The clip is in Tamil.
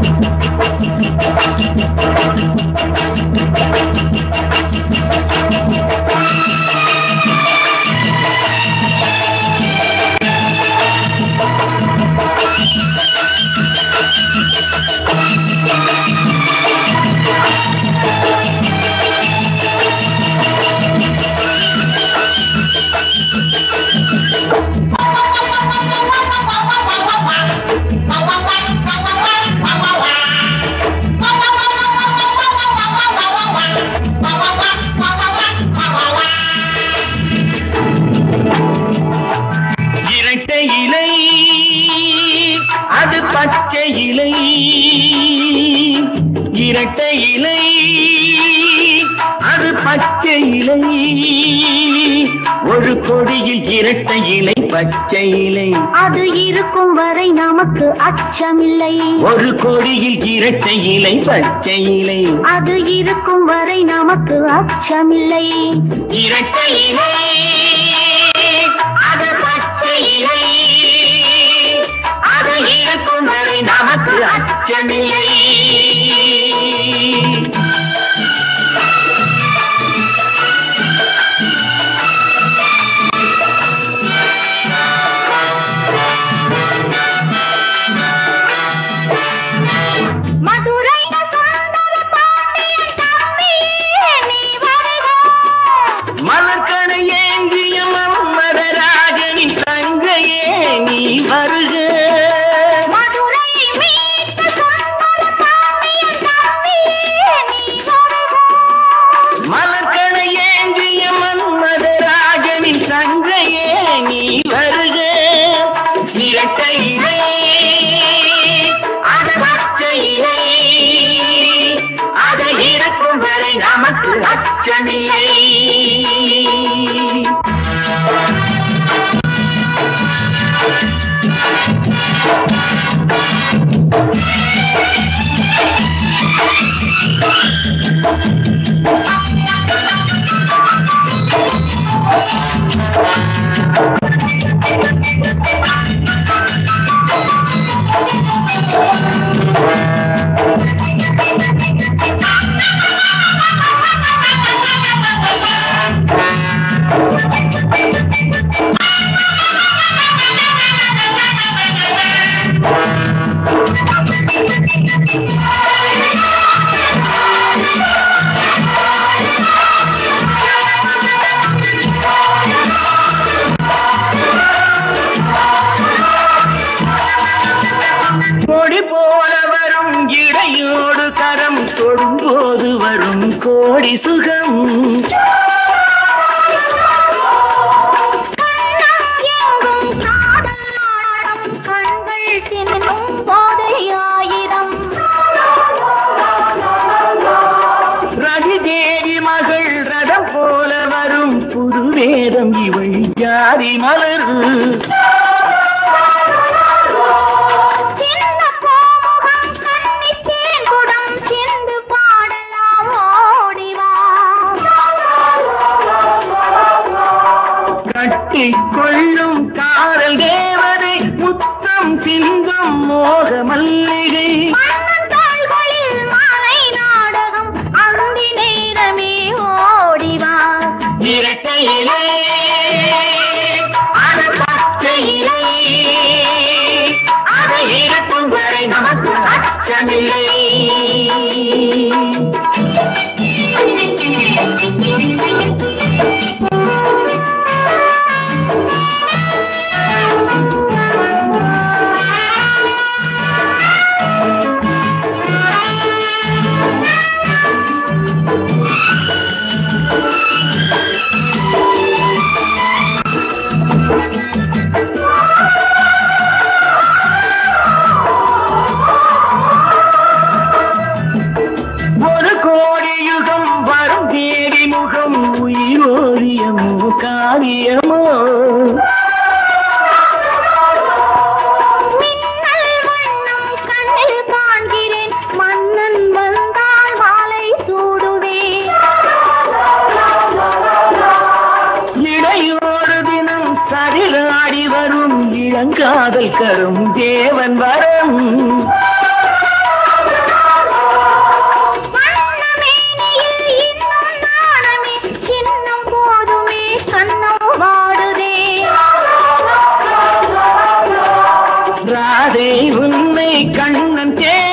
இரட்டை இலை அது பச்சை இலை இரட்டை இலை அது பச்சை இலை ஒரு கொடியில் இரட்டை இலை பச்சை இலை அது இருக்கும் வரை நமக்கு அச்சமில்லை ஒரு கொடியில் இரட்டை இலை பச்சை இலை அது இருக்கும் வரை நமக்கு அச்சமில்லை இரட்டை இலை அது பச்சை இலை அது இருக்கும் வரை நமக்கு அச்சமில்லை மதுரை சுந்தர பாண்டியன் தம்பி நீ வருக மலர்கணை ஏந்திய மம்மதராஜனின் தங்கையே நீ வருக மதுரை மீட்ட சுந்தர பாண்டியன் தம்பி நீ வருக மலர்கணை ஏந்திய மன்மதராஜனின் தங்கையே நீ வருக இரட்டை இலை அது பச்சை இலை அது இருக்கும் வரை நமக்கு அச்சமில்லை கொடி போல வரும் இடையோடு கரம் தொடும்போது வரும் கோடி சுகம் எங்கும் காதல் நாடம் கண்கள் சின்னும் போதை ஆயிரம் ரதி தேவி மகள் ரதம் போல வரும் புது வேதம் இவள் ஜாதி மலர் சின்ன கோமுகம் கண்ணித்தேன் குடம் சிந்து பாடலாம் ஓடிவா கட்டி கொள்ளும் காதல் தேவதை முத்தம் சிந்தும் மோக மல்லிகை மன்னன் தாள்களில் மாலை நாடகம் அந்தி நேரமே ஓடிவா இரட்டை இலை அது பச்சை இலை அது இருக்கும் வரை நமக்கு அச்சமில்லை ஒரு கோடி யுகம் வரும் தேடி முகம் உயிரோரியமோ காரியமோ மின்னல் வண்ணம் கண்ணில் காண்கிறேன் மன்னன் வந்தால் மாலை சூடுவேன் இடையோடு தினம் சரிலாடி வரும் இளங்காதல் கரும் தேவன் வரம் மனம் தேடி